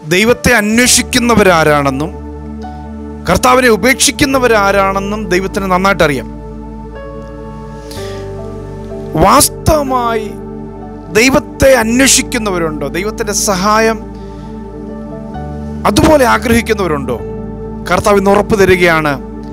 ദൈവത്തെ അന്വേഷിക്കുന്നവരാരാണെന്നും കർത്താവിനെ ഉപേക്ഷിക്കുന്നവരാരാണെന്നും ദൈവത്തിന് നന്നായിട്ട് അറിയാം വാസ്തവമായി ദൈവത്തെ അന്വേഷിക്കുന്നവരുണ്ടോ ദൈവത്തിൻ്റെ സഹായം അതുപോലെ ആഗ്രഹിക്കുന്നവരുണ്ടോ കർത്താവ് ഇന്ന് ഉറപ്പ് തരികയാണ്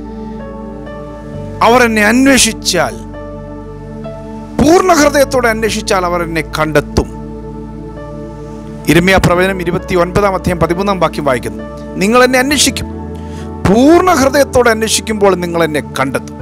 അവർ എന്നെ അന്വേഷിച്ചാൽ പൂർണ്ണ ഹൃദയത്തോടെ അന്വേഷിച്ചാൽ അവർ എന്നെ കണ്ടെത്തും ഇരമ്യ പ്രവചനം ഇരുപത്തി ഒൻപതാം അധ്യായം പതിമൂന്നാം വാക്യം വായിക്കുന്നു നിങ്ങൾ എന്നെ അന്വേഷിക്കും പൂർണ്ണ ഹൃദയത്തോടെ അന്വേഷിക്കുമ്പോൾ നിങ്ങൾ എന്നെ കണ്ടെത്തും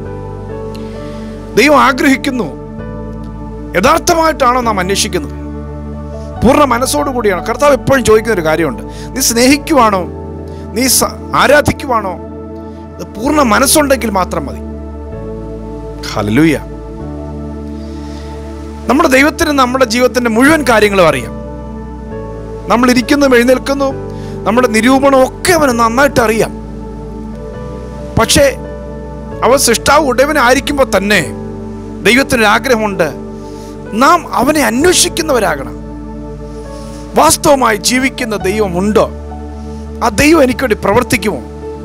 ദൈവം ആഗ്രഹിക്കുന്നു യഥാർത്ഥമായിട്ടാണോ നാം അന്വേഷിക്കുന്നത് പൂർണ്ണ മനസ്സോടുകൂടിയാണോ കർത്താവ് എപ്പോഴും ചോദിക്കുന്ന ഒരു കാര്യമുണ്ട് നീ സ്നേഹിക്കുവാണോ നീ സ- ആരാധിക്കുവാണോ ഇത് പൂർണ്ണ മനസ്സുണ്ടെങ്കിൽ മാത്രം മതി ഹല്ലേലൂയ നമ്മുടെ ദൈവത്തിന് നമ്മുടെ ജീവിതത്തിന്റെ മുഴുവൻ കാര്യങ്ങളും അറിയാം നമ്മൾ ഇരിക്കുന്നു എഴുന്നേൽക്കുന്നു നമ്മുടെ നിരൂപണം ഒക്കെ അവന് നന്നായിട്ട് അറിയാം പക്ഷേ അവൻ സൃഷ്ടാവ് ഉടയവനായിരിക്കുമ്പോൾ തന്നെ ദൈവത്തിനൊരു ആഗ്രഹമുണ്ട് നാം അവനെ അന്വേഷിക്കുന്നവരാകണം വാസ്തവമായി ജീവിക്കുന്ന ദൈവമുണ്ടോ ആ ദൈവം എനിക്ക് വേണ്ടി പ്രവർത്തിക്കുമോ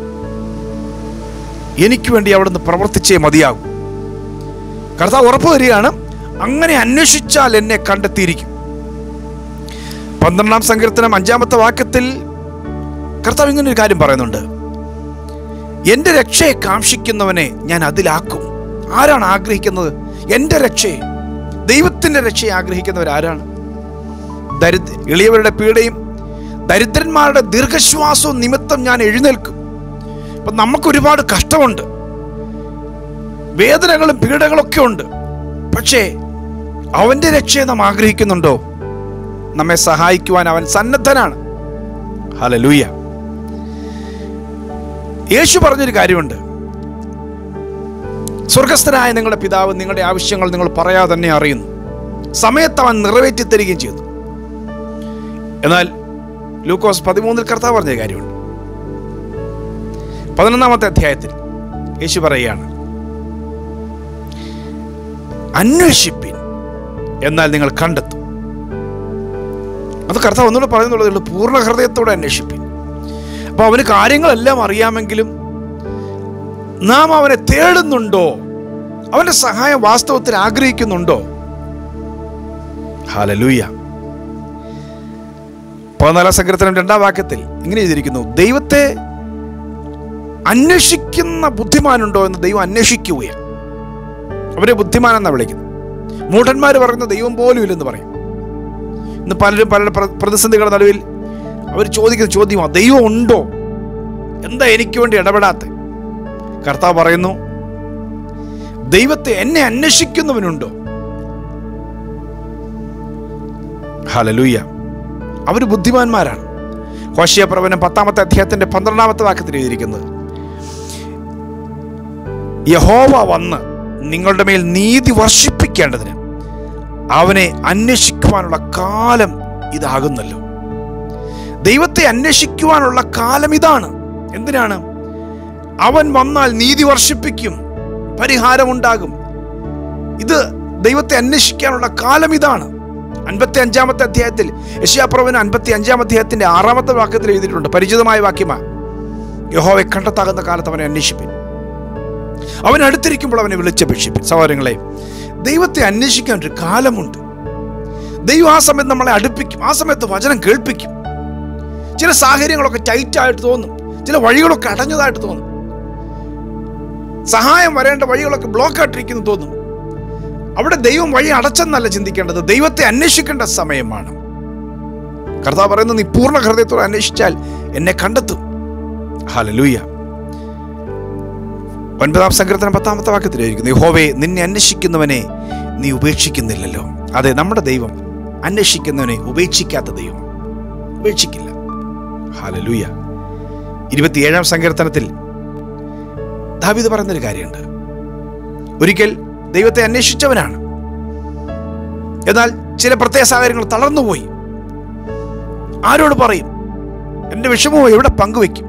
എനിക്ക് വേണ്ടി അവിടുന്ന് പ്രവർത്തിച്ചേ മതിയാകും കർത്താവ് ഉറപ്പ് തരികയാണ് അങ്ങനെ അന്വേഷിച്ചാൽ എന്നെ കണ്ടെത്തിയിരിക്കും പന്ത്രണ്ടാം സങ്കീർത്തനം അഞ്ചാമത്തെ വാക്യത്തിൽ കർത്താവ് ഇങ്ങനെ ഒരു കാര്യം പറയുന്നുണ്ട് എന്റെ രക്ഷയെ കാക്ഷിക്കുന്നവനെ ഞാൻ അതിലാക്കും ആരാണ് ആഗ്രഹിക്കുന്നത് എന്റെ രക്ഷയെ ദൈവത്തിന്റെ രക്ഷയെ ആഗ്രഹിക്കുന്നവർ ആരാണ് ദരിദ്ര എളിയവരുടെ പീഡയും ദരിദ്രന്മാരുടെ ദീർഘശ്വാസവും നിമിത്തം ഞാൻ എഴുന്നേൽക്കും ഇപ്പം നമുക്ക് ഒരുപാട് കഷ്ടമുണ്ട് വേദനകളും പീഡകളൊക്കെ ഉണ്ട് പക്ഷേ അവന്റെ രക്ഷയെ നാം ആഗ്രഹിക്കുന്നുണ്ടോ നമ്മെ സഹായിക്കുവാൻ അവൻ സന്നദ്ധനാണ് ഹലലൂയ യേശു പറഞ്ഞൊരു കാര്യമുണ്ട് സ്വർഗസ്ഥനായ നിങ്ങളുടെ പിതാവ് നിങ്ങളുടെ ആവശ്യങ്ങൾ നിങ്ങൾ പറയാതെ തന്നെ അറിയുന്നു സമയത്ത് അവൻ നിറവേറ്റി തരികയും ചെയ്തു എന്നാൽ ലൂക്കോസ് പതിമൂന്നിൽ കർത്താവ് പറഞ്ഞ കാര്യമുണ്ട് പതിനൊന്നാമത്തെ അധ്യായത്തിൽ യേശു പറയുകയാണ് അന്വേഷിപ്പിൻ എന്നാൽ നിങ്ങൾ കണ്ടെത്തും അത് കർത്താവ് ഒന്നുകൂടെ പറയുന്നുള്ളത് പൂർണ്ണ ഹൃദയത്തോടെ അന്വേഷിപ്പിൻ അപ്പൊ അവന് കാര്യങ്ങളെല്ലാം അറിയാമെങ്കിലും നാം അവനെ തേടുന്നുണ്ടോ അവന്റെ സഹായം വാസ്തവത്തിൽ ആഗ്രഹിക്കുന്നുണ്ടോ ഹാലലൂയ പതിനാലാം സങ്കീർത്തനം രണ്ടാം വാക്യത്തിൽ ഇങ്ങനെ ചെയ്തിരിക്കുന്നു ദൈവത്തെ അന്വേഷിക്കുന്ന ബുദ്ധിമാനുണ്ടോ എന്ന് ദൈവം അന്വേഷിക്കുകയാണ് അവരെ ബുദ്ധിമാൻ എന്നാണ് വിളിക്കുന്നത് മൂഢന്മാർ പറയുന്ന ദൈവം പോലും ഇല്ലെന്ന് പറയും ഇന്ന് പലരും പല പ്ര- പ്രതിസന്ധികളുടെ നടുവിൽ അവർ ചോദിക്കുന്ന ചോദ്യമാണ് ദൈവം ഉണ്ടോ എന്താ എനിക്ക് വേണ്ടി ഇടപെടാത്ത കർത്താവ് പറയുന്നു ദൈവത്തെ എന്നെ അന്വേഷിക്കുന്നവനുണ്ടോ ഹലലൂയ അവർ ബുദ്ധിമാന്മാരാണ് ഹോഷിയ പ്രവനം പത്താമത്തെ അധ്യായത്തിന്റെ പന്ത്രണ്ടാമത്തെ വാക്യത്തിൽ എഴുതിയിരിക്കുന്നത് യഹോവ വന്ന് നിങ്ങളുടെ മേൽ നീതി വർഷിപ്പിക്കേണ്ടതിന് അവനെ അന്വേഷിക്കുവാനുള്ള കാലം ഇതാകുന്നല്ലോ ദൈവത്തെ അന്വേഷിക്കുവാനുള്ള കാലം ഇതാണ് എന്തിനാണ് അവൻ വന്നാൽ നീതി വർഷിപ്പിക്കും പരിഹാരമുണ്ടാകും ഇത് ദൈവത്തെ അന്വേഷിക്കാനുള്ള കാലം ഇതാണ് അൻപത്തി അഞ്ചാമത്തെ അധ്യായത്തിൽ യശയാപ്രവന് അൻപത്തി അഞ്ചാം അധ്യായത്തിന്റെ ആറാമത്തെ വാക്യത്തിൽ എഴുതിയിട്ടുണ്ട് പരിചിതമായ വാക്യമാണ് യഹോവെ കണ്ടെത്താകുന്ന കാലത്ത് അവനെ അന്വേഷിപ്പിൻ അവൻ അടുത്തിരിക്കുമ്പോൾ അവനെ വിളിച്ചപേക്ഷിപ്പിൻ സഹോദരങ്ങളെ ദൈവത്തെ അന്വേഷിക്കാൻ ഒരു കാലമുണ്ട് ദൈവം ആ സമയത്ത് നമ്മളെ അടുപ്പിക്കും ആ സമയത്ത് വചനം കേൾപ്പിക്കും ചില സാഹചര്യങ്ങളൊക്കെ ടൈറ്റായിട്ട് തോന്നും ചില വഴികളൊക്കെ അടഞ്ഞതായിട്ട് തോന്നും സഹായം വരേണ്ട വഴികളൊക്കെ ബ്ലോക്ക് ആയിട്ടിരിക്കുന്നു തോന്നും അവിടെ ദൈവം വഴി അടച്ചെന്നല്ല ചിന്തിക്കേണ്ടത് ദൈവത്തെ അന്വേഷിക്കേണ്ട സമയമാണ് കർത്താവ് പറയുന്നു നീ പൂർണ്ണ ഹൃദയത്തോടെ അന്വേഷിച്ചാൽ എന്നെ കണ്ടെത്തും ഹലലൂയ ഒൻപതാം സങ്കീർത്തനം പത്താമത്തെ വാക്യത്തിലായിരിക്കുന്നു യഹോവേ നിന്നെ അന്വേഷിക്കുന്നവനെ നീ ഉപേക്ഷിക്കുന്നില്ലല്ലോ അതെ നമ്മുടെ ദൈവം അന്വേഷിക്കുന്നവനെ ഉപേക്ഷിക്കാത്ത ദൈവം ഉപേക്ഷിക്കില്ല ഹാലലൂയ ഇരുപത്തിയേഴാം സങ്കീർത്തനത്തിൽ ദാവീദ് പറയുന്നൊരു കാര്യമുണ്ട് ഒരിക്കൽ ദൈവത്തെ അന്വേഷിച്ചവനാണ് എന്നാൽ ചില പ്രത്യേക സാഹചര്യങ്ങൾ തളർന്നുപോയി ആരോട് പറയും എൻ്റെ വിഷമവും എവിടെ പങ്കുവെക്കും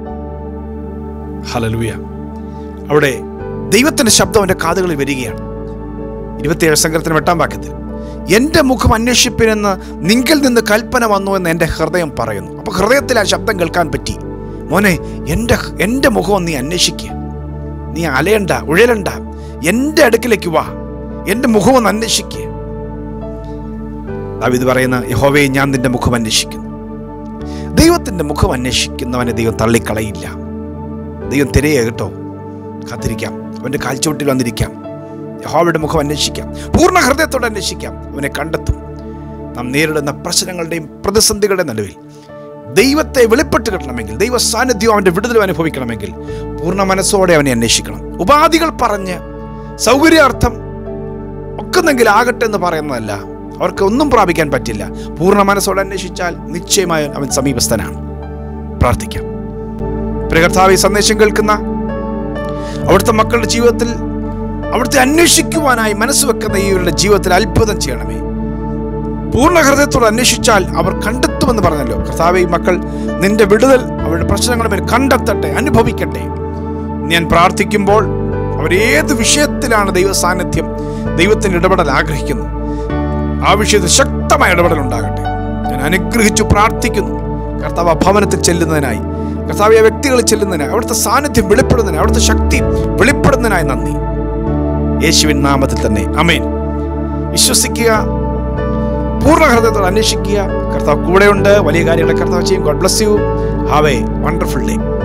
ഹലലൂയ അവിടെ ദൈവത്തിന്റെ ശബ്ദം അവന്റെ കാതുകളിൽ വരികയാണ് ഇരുപത്തിയേഴ് സങ്കീർത്തനം എട്ടാം വാക്യത്തിൽ എൻ്റെ മുഖം അന്വേഷിപ്പിനെന്ന് നിങ്കിൽ നിന്ന് കൽപ്പന വന്നു എന്ന് എൻ്റെ ഹൃദയം പറയുന്നു അപ്പോൾ ഹൃദയത്തിൽ ആ ശബ്ദം കേൾക്കാൻ പറ്റി മോനെ എൻ്റെ എൻ്റെ മുഖം നീ അന്വേഷിക്കുക നീ അലയണ്ട ഉഴലണ്ട എൻ്റെ അടുക്കിലേക്ക് വാ എൻ്റെ മുഖം ഒന്ന് അന്വേഷിക്കുക ദാവീദ് പറയുന്ന യഹോവയെ ഞാൻ നിന്റെ മുഖം അന്വേഷിക്കുന്നു ദൈവത്തിൻ്റെ മുഖം അന്വേഷിക്കുന്നവനെ ദൈവം തള്ളിക്കളയില്ല ദൈവം തിരയെ കേട്ടോ കാത്തിരിക്കാം അവൻ്റെ കാൽച്ചുവട്ടിൽ വന്നിരിക്കാം യഹോവയുടെ മുഖം അന്വേഷിക്കാം പൂർണ്ണ ഹൃദയത്തോടെ അന്വേഷിക്കാം അവനെ കണ്ടെത്തും നാം നേരിടുന്ന പ്രശ്നങ്ങളുടെയും പ്രതിസന്ധികളുടെയും നടുവിൽ ദൈവത്തെ വെളിപ്പെട്ട് കിട്ടണമെങ്കിൽ ദൈവ സാന്നിധ്യം അവൻ്റെ വിടുതലും അനുഭവിക്കണമെങ്കിൽ പൂർണ്ണ മനസ്സോടെ അവനെ അന്വേഷിക്കണം ഉപാധികൾ പറഞ്ഞ് സൗകര്യാർത്ഥം ഒക്കുന്നെങ്കിൽ ആകട്ടെ എന്ന് പറയുന്നതല്ല അവർക്ക് ഒന്നും പ്രാപിക്കാൻ പറ്റില്ല പൂർണ്ണ മനസ്സോടെ അന്വേഷിച്ചാൽ നിശ്ചയമായും അവൻ സമീപസ്ഥനാണ് പ്രാർത്ഥിക്കാം പ്രകർത്താവ് ഈ സന്ദേശം കേൾക്കുന്ന അവിടുത്തെ മക്കളുടെ ജീവിതത്തിൽ അവിടുത്തെ അന്വേഷിക്കുവാനായി മനസ്സ് വെക്കുന്ന ഇവരുടെ ജീവിതത്തിൽ അത്ഭുതം ചെയ്യണമേ പൂർണ്ണ ഹൃദയത്തോടെ അന്വേഷിച്ചാൽ അവർ കണ്ടെത്തുമെന്ന് പറഞ്ഞല്ലോ കർത്താവെ ഈ മക്കൾ നിന്റെ വിടുതൽ അവരുടെ പ്രശ്നങ്ങളും മേൽ കണ്ടെത്തട്ടെ അനുഭവിക്കട്ടെ ഞാൻ പ്രാർത്ഥിക്കുമ്പോൾ അവരേത് വിഷയത്തിലാണ് ദൈവ സാന്നിധ്യം ദൈവത്തിന് ഇടപെടൽ ആഗ്രഹിക്കുന്നു ആ വിഷയത്തിൽ ശക്തമായ ഇടപെടൽ ഉണ്ടാകട്ടെ ഞാൻ അനുഗ്രഹിച്ചു പ്രാർത്ഥിക്കുന്നു കർത്താവ് ആ ഭവനത്തിൽ ചെല്ലുന്നതിനായി കർത്താവ് ആ വ്യക്തികളിൽ ചെല്ലുന്നതിനായി അവിടുത്തെ സാന്നിധ്യം വെളിപ്പെടുന്നതിനായി അവിടുത്തെ ശക്തി വെളിപ്പെടുന്നതിനായി നന്ദി യേശുവിൻ നാമത്തിൽ തന്നെ അമേൻ വിശ്വസിക്കുക പൂർണ്ണ ഹൃദയത്തോടെ അന്വേഷിക്കുക കർത്താവ് കൂടെയുണ്ട് വലിയ കാര്യങ്ങളെ കർത്താവ് ചെയ്യും God bless you have a wonderful day